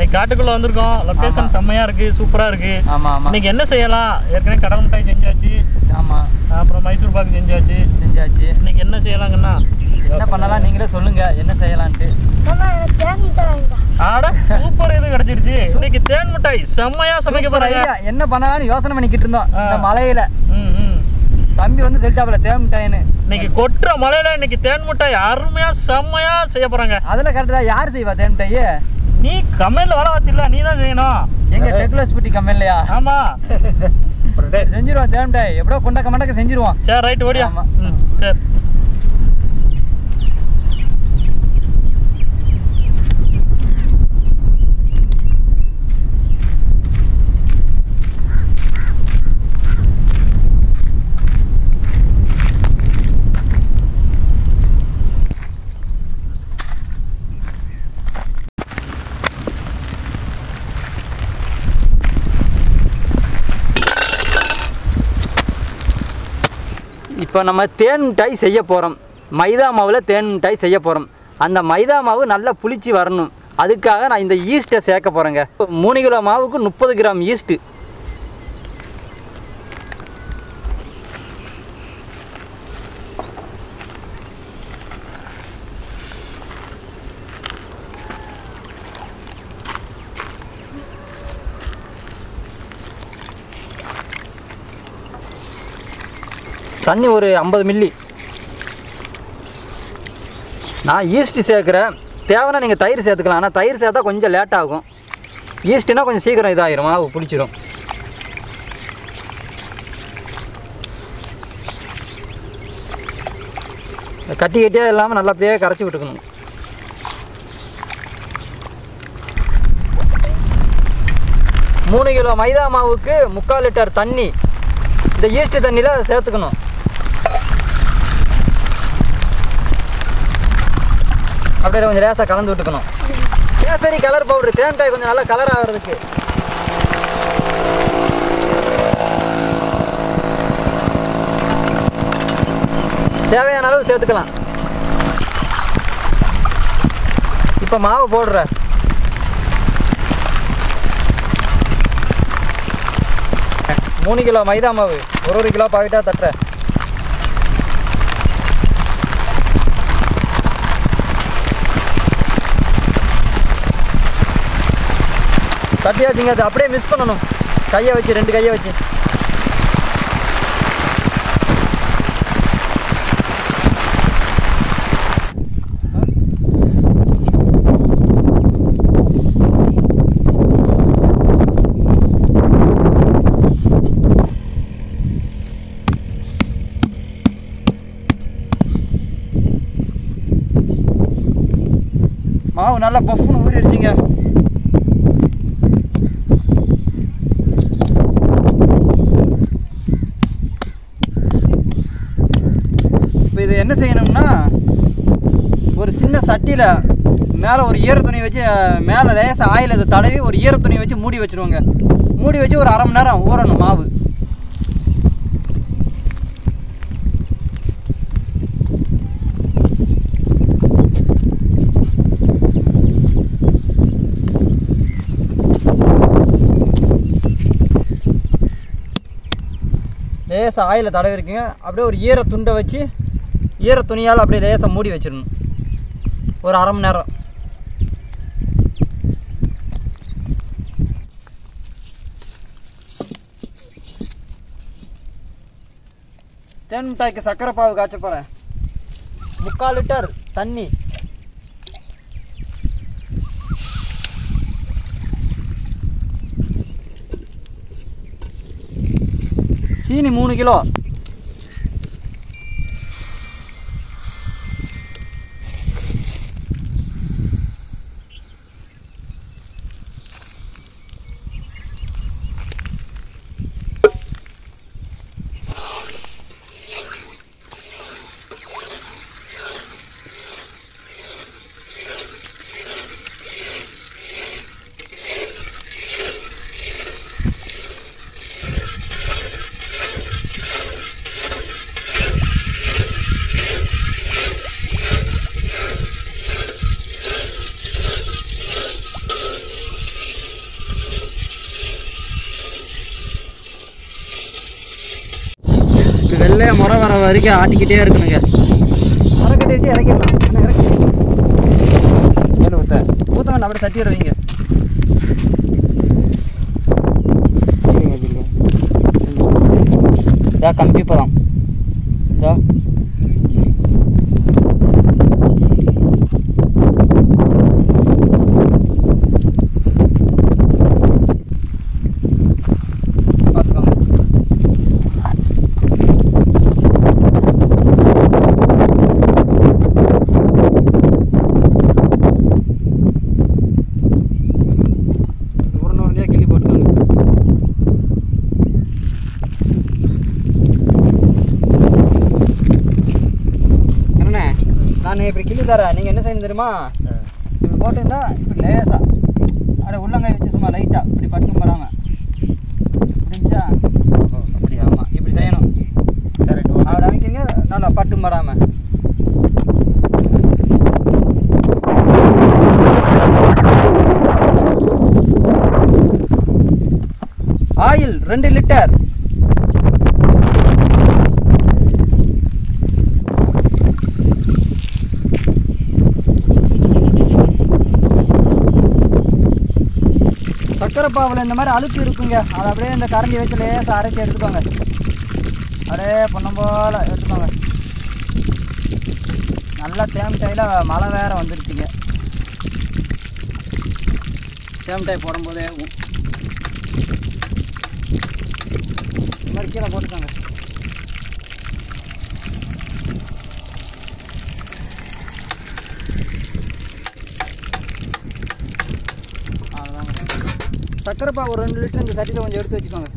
இன்னைக்கு காட்டுக்குள்ள வந்திருக்கோம் லொகேஷன் செம்மையா இருக்கு சூப்பரா இருக்கு ஆமாம் ஆமாம் இன்னைக்கு என்ன செய்யலாம் ஏற்கனவே கடல் மிட்டாய் செஞ்சாச்சு ஆமாம் அப்புறம் மைசூர் பாக்கு செஞ்சாச்சு செஞ்சாச்சு இன்னைக்கு என்ன செய்யலாங்கண்ணா என்ன பண்ணலாம் நீங்களே சொல்லுங்க என்ன செய்யலான்ட்டு மாமா எனக்கு தேன் முட்டை வாங்கிட்டா ஆட சூப்பர் இது கிடைச்சிருச்சு இன்னைக்கு தேன் மிட்டாய் செம்மையா சமைக்க Super போறாங்க idea. என்ன பண்ணலாம்னு யோசனை பண்ணிக்கிட்டு இருந்தோம் ஆ. இந்த மலையில ம், ம். தம்பி வந்து சொல்லிட்டாப்புல தேவமிட்டாயின்னு இன்னைக்கு கொட்டுற மலையில இன்னைக்கு தேன் மிட்டாய் அருமையா செம்மையா செய்ய போறாங்க அதில் கரெக்டு தான் யார் செய்வா தேவமிட்டாயி நீ கமெண்ட்ல வேலை பார்த்தில்ல நீ தான் செய்யணும் எங்க டெக்லஸ் பிட்டி கம்பெனிலையா ஆமா செஞ்சிருவோம் தேவமிட்டாய் எப்படியோ கொண்டக்க மண்டக்க செஞ்சிருவோம் சரி ரைட் ஓடியா ஆமா. ம் சரி இப்போ நம்ம தேன் மிட்டாய் செய்ய போகிறோம் மைதா மாவில் தேன் மிட்டாய் செய்ய போகிறோம் அந்த மைதா மாவு நல்லா புளிச்சு வரணும் அதுக்காக நான் இந்த ஈஸ்ட்டை சேர்க்க போகிறேங்க மூணு கிலோ மாவுக்கு முப்பது கிராம் ஈஸ்ட்டு தண்ணி ஒரு ஐம்பது மில்லி நான் ஈஸ்ட்டு சேர்க்குறேன் தேவைன்னா நீங்கள் தயிர் சேர்த்துக்கலாம் ஆனால் தயிர் சேர்த்தா கொஞ்சம் லேட் ஆகும் ஈஸ்ட்டுனா கொஞ்சம் சீக்கிரம் இதாயிரும் மாவு புளிச்சிடும் கட்டி கட்டியாக இல்லாமல் நல்லா அப்படியே கரைச்சி விட்டுக்கணும் மூணு கிலோ மைதா மாவுக்கு முக்கால் லிட்டர் தண்ணி இந்த ஈஸ்ட் தண்ணியில் சேர்த்துக்கணும் அப்படியே கொஞ்சம் லேசாக கலந்து விட்டுக்கணும் கேசரி கலர் பவுடர் தேன்டாய் கொஞ்சம் நல்லா கலர் ஆகிறதுக்கு தேவையான அளவு சேர்த்துக்கலாம் இப்போ மாவு போடுற மூணு கிலோ மைதா மாவு ஒரு ஒரு கிலோ பாக்கெட்டாக தட்டுறேன் தட்டியாச்சுங்க அது அப்படியே மிஸ் பண்ணணும் கையை வச்சு ரெண்டு கையை வச்சு மாவு நல்லா பஃப்னு ஊறிடுச்சிங்க இப்போ இது என்ன செய்யணும்னா ஒரு சின்ன சட்டியில் மேலே ஒரு ஈர துணி வச்சு மேலே லேசாக ஆயில் அதை தடவி ஒரு ஈர துணி வச்சு மூடி வச்சுருவோங்க மூடி வச்சு ஒரு அரை மணி நேரம் ஊறணும் மாவு லேசாக ஆயில் தடவி இருக்குங்க அப்படியே ஒரு ஈர துண்டை வச்சு ஈர துணியால் அப்படியே லேசாக மூடி வச்சிடணும் ஒரு அரை மணி நேரம் தேன் மிட்டாய்க்கு சக்கரை பாவு காய்ச்ச போகிறேன் முக்கால் லிட்டர் தண்ணி சீனி மூணு கிலோ முறை வர வரைக்கும் ஆட்டிக்கிட்டே இருக்கணுங்க முறை கட்டி வச்சு இறக்கிடலாம் என்ன இறக்கி ஏழு ஊத்த ஊற்ற வேண்டாம் அப்படியே சட்டியோட வைங்க இருங்க இருங்க இதா கம்பி பதம் இதா பார்த்துக்கோங்க உருண்டை உருண்டையாக கிள்ளி போட்டுக்கோங்க என்னண்ணே நான் இப்படி கிள்ளி தரேன் நீங்கள் என்ன செய்யணும் தெரியுமா இப்படி போட்டுருந்தா இப்படி லேசாக அப்படியே உள்ளங்காய் வச்சு சும்மா லைட்டாக இப்படி பட்டும் படாமல் புரிஞ்சா அப்படியா ஆமாம் இப்படி செய்யணும் சரி அப்படி அமைக்கிங்க நல்லா பட்டும் படாமல் ஆயில் ரெண்டு லிட்டர் சக்கரை பாவில் இந்த மாதிரி அழுப்பு இருக்குங்க அதை அப்படியே இந்த கரண்டி வச்சு லேசாக அரைச்சி எடுத்துக்கோங்க அப்படியே பொண்ணம் போல் எடுத்துக்கோங்க நல்லா தேம்டையில் மழை வேற வந்துருச்சுங்க தேம்டாய் போடும்போதே உ- இந்த மாதிரி கீழே போட்டுக்கோங்க அவ்வளோதாங்க சக்கரை பாவு ஒரு ரெண்டு லிட்டர் இந்த சட்டியில் கொஞ்சம் எடுத்து வச்சுக்கோங்க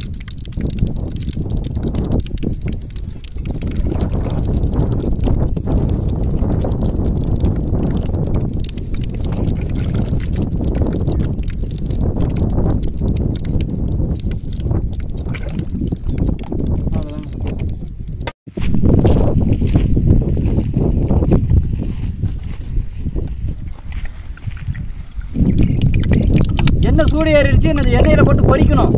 அவ்வளோதாங்க எண்ணெய் சூடு ஏறிடுச்சு இந்த எண்ணெயில் போட்டு பொரிக்கணும்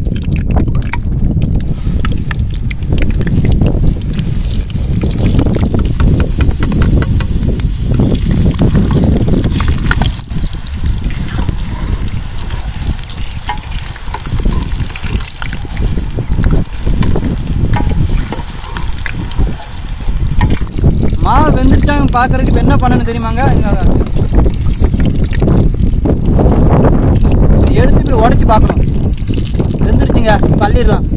மாவு வெந்துட்டாங்க பார்க்கறதுக்கு இப்ப என்ன பண்ணணும் தெரியுமாங்க இங்க இது எடுத்து இப்படி உடச்சி பார்க்கணும் வெந்துருச்சுங்க பள்ளிடலாம்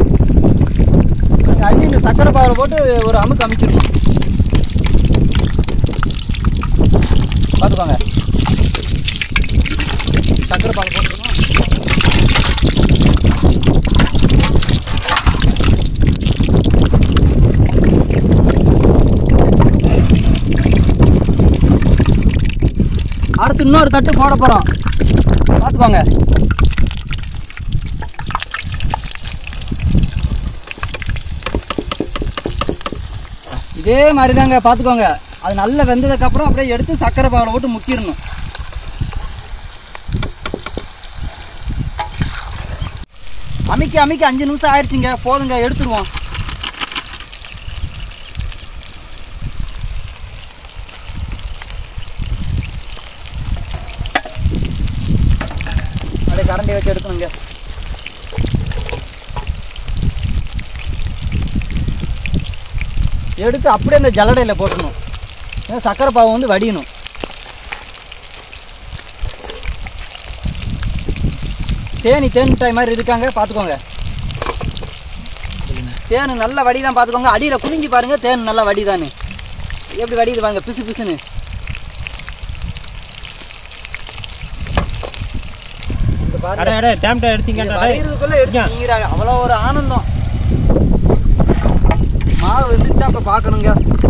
அள்ளி இந்த சக்கரை பாவில் போட்டு ஒரு அமுக்கு அமைச்சிடணும் பார்த்துக்கோங்க சக்கரை பால் போட்டுக்கணும் அடுத்து இன்னொரு தட்டு போட போகிறோம் பார்த்துக்கோங்க இதே மாதிரி தாங்க பார்த்துக்கோங்க அது நல்லா வெந்ததுக்கப்புறம் அப்படியே எடுத்து சக்கரை பாவில் போட்டு முக்கிடணும் அமைக்க அமைக்க அஞ்சு நிமிஷம் ஆயிடுச்சுங்க போதுங்க எடுத்துருவோம் அப்படியே கரண்டி வச்சு எடுக்கணுங்க எடுத்து அப்படியே இந்த ஜல்லடையில் போட்டணும் ஏன்னா சக்கரை பாவை வந்து வடியணும் தேனி தேன் மிட்டாய் மாதிரி இருக்காங்க பார்த்துக்கோங்க தேன் நல்ல வடி தான் பார்த்துக்கோங்க அடியில் குனிஞ்சு பாருங்க தேன் நல்ல வடி தானே எப்படி வடியுது பாருங்க பிசு பிசுன்னு இங்க பாருங்க அடே அடே டேம்டா எடுத்தீங்க இது வரையிறதுக்குள்ள எடுத்து நீங்கிறாங்க அவ்வளோ ஒரு ஆனந்தம் மாவு வெந்துச்சா அப்போ பார்க்கணுங்க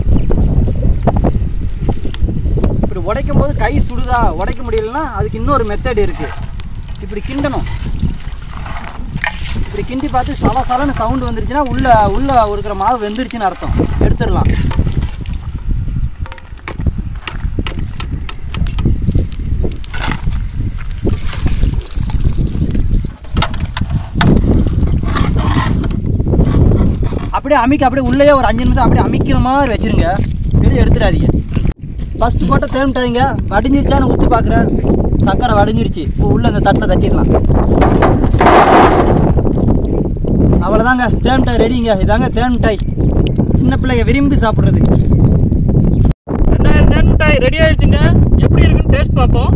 இப்படி உடைக்கும் போது கை சுடுதா உடைக்க முடியலன்னா அதுக்கு இன்னொரு மெத்தட் இருக்கு இப்படி கிண்டணும் இப்படி கிண்டி பார்த்து சல சலன்னு சவுண்டு வந்துருச்சுன்னா உள்ள உள்ள இருக்கிற மாவு வெந்துருச்சுன்னு அர்த்தம் எடுத்துடலாம் அப்படியே அப்படியே அமைக்க அப்படியே உள்ளேயே ஒரு அஞ்சு நிமிஷம் அப்படியே அமைக்கிற மாதிரி வச்சிருங்க வெளியே எடுத்துடாதீங்க ஃபஸ்ட்டு போட்ட தேம்பிட்டாங்க வடிஞ்சிருச்சான்னு ஊற்றி பார்க்குறேன் சக்கரை வடிஞ்சிருச்சு இப்போ உள்ள அந்த தட்டில் தட்டிடலாம் அவ்வளோதாங்க தேன்மிட்டாய் ரெடிங்க இதாங்க தேன்மிட்டாய் சின்ன பிள்ளைங்க விரும்பி சாப்பிட்றது ரெண்டாயிரம் தேன் மிட்டாய் ரெடி ஆயிடுச்சுங்க எப்படி இருக்குன்னு டேஸ்ட் பார்ப்போம்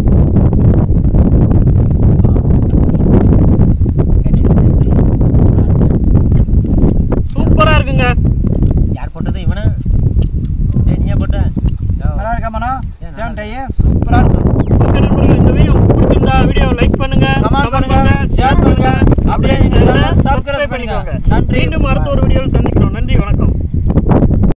சூப்பரா இருக்குங்க யார் போட்டது இவனா ஏய் நீயா போட்ட நல்லா இருக்காமண்ணா தேன்மிட்டாயே சூப்பராக இருக்கும் ஓகே நண்பர்களே இந்த வீடியோ பிடிச்சிருந்தா வீடியோ லைக் பண்ணுங்க Comment பண்ணுங்க, share பண்ணுங்க, அப்படியே இந்த channel subscribe பண்ணிக்கோங்க. நன்றி. மீண்டும் அடுத்த ஒரு வீடியோவில் சந்திக்கிறோம் நன்றி வணக்கம்